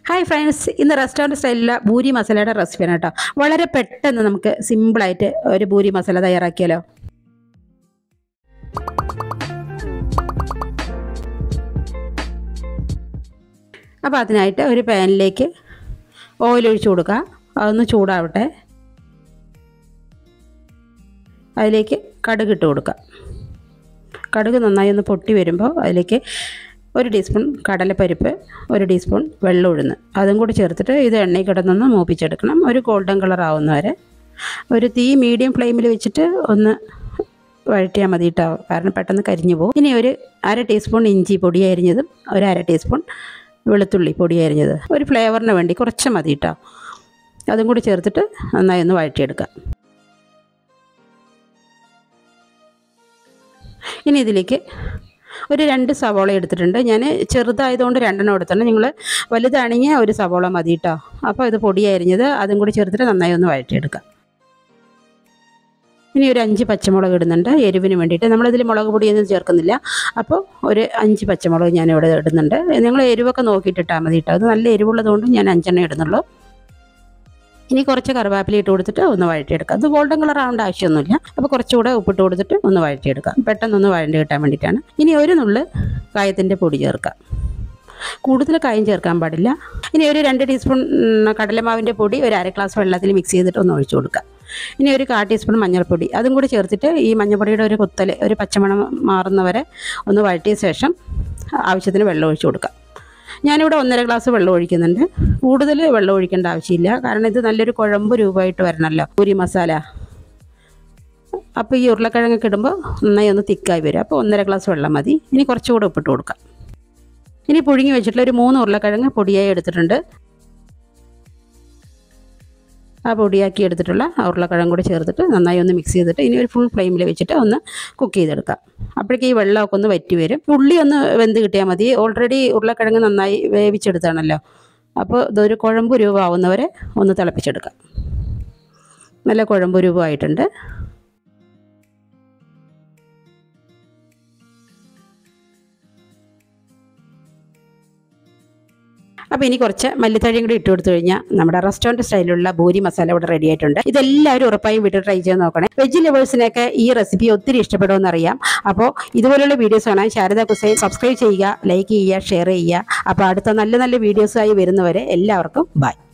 hi friends ഇന്ന് restaurant സ്റ്റൈലിലുള്ള പൂരി മസാലയുടെ റെസിപ്പിയാണ് കേട്ടോ വളരെ പെട്ടെന്ന് നമുക്ക് സിമ്പിളായിട്ട് ഒരു പൂരി മസാല തയ്യാറാക്കിയാലോ അപ്പോൾ അതിനായിട്ട് ഒരു പാനിലേക്ക് ഓയിൽ ഒഴിച്ചു കൊടുക്കുക അതൊന്ന് ചൂടാവട്ടെ അതിലേക്ക് കടുക് ഇട്ട് കൊടുക്കുക കടുക് നന്നായി ഒന്ന് പൊട്ടി വരുമ്പോൾ അതിലേക്ക് ഒരു ടീസ്പൂൺ കടലപ്പരിപ്പ് ഒരു ടീസ്പൂൺ വെള്ളം ഉഴുന്ന് അതും കൂടി ചേർത്തിട്ട് ഇത് എണ്ണയിൽ കിടന്നൊന്ന് മൂപ്പിച്ചെടുക്കണം ഒരു ഗോൾഡൻ കളർ ആവുന്ന വരെ ഒരു തീ മീഡിയം ഫ്ലെയിമിൽ വെച്ചിട്ട് ഒന്ന് വഴറ്റിയാൽ മതി കേട്ടോ കാരണം പെട്ടെന്ന് കരിഞ്ഞു പോകും ഇനി ഒരു അര ടീസ്പൂൺ ഇഞ്ചി പൊടി അരിഞ്ഞതും ഒരു അര ടീസ്പൂൺ വെളുത്തുള്ളി പൊടി അരിഞ്ഞത് ഒരു ഫ്ലേവറിന് വേണ്ടി കുറച്ച് മതി കേട്ടോ അതും കൂടി ചേർത്തിട്ട് നന്നായി ഒന്ന് വഴറ്റിയെടുക്കാം ഇനി ഇതിലേക്ക് ഒരു രണ്ട് സവോള എടുത്തിട്ടുണ്ട് ഞാൻ ചെറുതായതുകൊണ്ട് രണ്ടെണ്ണം എടുത്തിട്ടുണ്ട് നിങ്ങൾ വലുതാണെങ്കിൽ ഒരു സവോള മതി കേട്ടോ അപ്പോൾ ഇത് പൊടി അരിഞ്ഞത് അതും കൂടി ചേർത്തിട്ട് നന്നായി ഒന്ന് വഴറ്റിയെടുക്കാം ഇനി ഒരു അഞ്ച് പച്ചമുളക് ഇടുന്നുണ്ട് എരിവിന് വേണ്ടിയിട്ട് നമ്മളിതിൽ മുളക് പൊടിയൊന്നും ചേർക്കുന്നില്ല അപ്പോൾ ഒരു അഞ്ച് പച്ചമുളക് ഞാനിവിടെ ഇടുന്നുണ്ട് നിങ്ങൾ എരിവൊക്കെ നോക്കിയിട്ടിട്ടാൽ മതി കേട്ടോ അത് നല്ല എരിവുള്ളതുകൊണ്ട് ഞാൻ അഞ്ചെണ്ണം ഇടുന്നുള്ളൂ ഇനി കുറച്ച് കറിവേപ്പില ഇട്ട് കൊടുത്തിട്ട് ഒന്ന് വഴറ്റിയെടുക്കാം അത് ഗോൾഡൻ കളർ ആവേണ്ട ആവശ്യമൊന്നുമില്ല അപ്പോൾ കുറച്ചുകൂടെ ഉപ്പിട്ട് കൊടുത്തിട്ട് ഒന്ന് വഴറ്റിയെടുക്കാം പെട്ടെന്നൊന്ന് വഴണ്ടി കിട്ടാൻ വേണ്ടിയിട്ടാണ് ഇനി ഒരു നുള്ള് കായത്തിൻ്റെ പൊടി ചേർക്കാം കൂടുതൽ കായം ചേർക്കാൻ പാടില്ല ഇനി ഒരു രണ്ട് ടീസ്പൂൺ ഉം, കടലമാവിൻ്റെ പൊടി ഒരു അര ഗ്ലാസ് വെള്ളത്തിൽ മിക്സ് ചെയ്തിട്ട് ഒന്ന് ഒഴിച്ചു കൊടുക്കുക ഇനി ഒരു കാ ടീസ്പൂൺ മഞ്ഞൾപ്പൊടി അതും കൂടി ചേർത്തിട്ട് ഈ മഞ്ഞൾപ്പൊടിയുടെ ഒരു കുത്തൽ ഒരു പച്ചമണം മാറുന്നവരെ ഒന്ന് വഴറ്റിയ ശേഷം ആവശ്യത്തിന് വെള്ളം ഒഴിച്ചു കൊടുക്കുക ഞാനിവിടെ ഒന്നര ഗ്ലാസ് വെള്ളം ഒഴിക്കുന്നുണ്ട് കൂടുതൽ വെള്ളം ഒഴിക്കേണ്ട ആവശ്യമില്ല കാരണം ഇത് നല്ലൊരു കുഴമ്പ് രൂപമായിട്ട് വരണമല്ലോ പൂരി മസാല അപ്പോൾ ഈ ഉരുളക്കിഴങ്ങൊക്കെ ഇടുമ്പോൾ നന്നായി ഒന്ന് തിക്കായി വരും അപ്പോൾ ഒന്നര ഗ്ലാസ് വെള്ളം മതി ഇനി കുറച്ചുകൂടെ ഉപ്പിട്ട് കൊടുക്കാം ഇനി പുഴുങ്ങി വെച്ചിട്ടുള്ള ഒരു മൂന്ന് ഉരുളക്കിഴങ്ങ് പൊടിയായി എടുത്തിട്ടുണ്ട് ആ പൊടിയാക്കി എടുത്തിട്ടുള്ള ആ ഉരുളക്കിഴങ്ങ് കൂടി ചേർത്തിട്ട് നന്നായി ഒന്ന് മിക്സ് ചെയ്തിട്ട് ഇനി ഒരു ഫുൾ ഫ്ലെയിമിൽ വെച്ചിട്ട് ഒന്ന് കുക്ക് ചെയ്തെടുക്കാം അപ്പോഴേക്ക് ഈ വെള്ളമൊക്കെ ഒന്ന് വറ്റി വരും ഉള്ളി ഒന്ന് വെന്ത് കിട്ടിയാൽ മതി ഓൾറെഡി ഉരുളക്കിഴങ്ങ് നന്നായി വേവിച്ചെടുത്താണല്ലോ അപ്പോൾ ഇതൊരു കുഴമ്പ് രൂപമാവുന്നവരെ ഒന്ന് തിളപ്പിച്ചെടുക്കാം നല്ല കുഴമ്പ് രൂപമായിട്ടുണ്ട് അപ്പോൾ ഇനി കുറച്ച് മല്ലിത്തഴയും കൂടി ഇട്ട് കൊടുത്തു കഴിഞ്ഞാൽ നമ്മുടെ റെസ്റ്റോറൻറ്റ് സ്റ്റൈലിലുള്ള ഭൂരി മസാല ഇവിടെ റെഡി ആയിട്ടുണ്ട് ഇതെല്ലാവരും ഉറപ്പായും വീട്ടിൽ ട്രൈ ചെയ്ത് നോക്കണേ വെജ് ലവേഴ്സിനൊക്കെ ഈ റെസിപ്പി ഒത്തിരി ഇഷ്ടപ്പെടുമെന്ന് അറിയാം അപ്പോൾ ഇതുപോലുള്ള വീഡിയോസ് കാണാൻ ശാരദ കുസൈൻ സബ്സ്ക്രൈബ് ചെയ്യുക ലൈക്ക് ചെയ്യുക ഷെയർ ചെയ്യുക അപ്പോൾ അടുത്ത നല്ല നല്ല വീഡിയോസായി വരുന്നവരെ എല്ലാവർക്കും ബൈ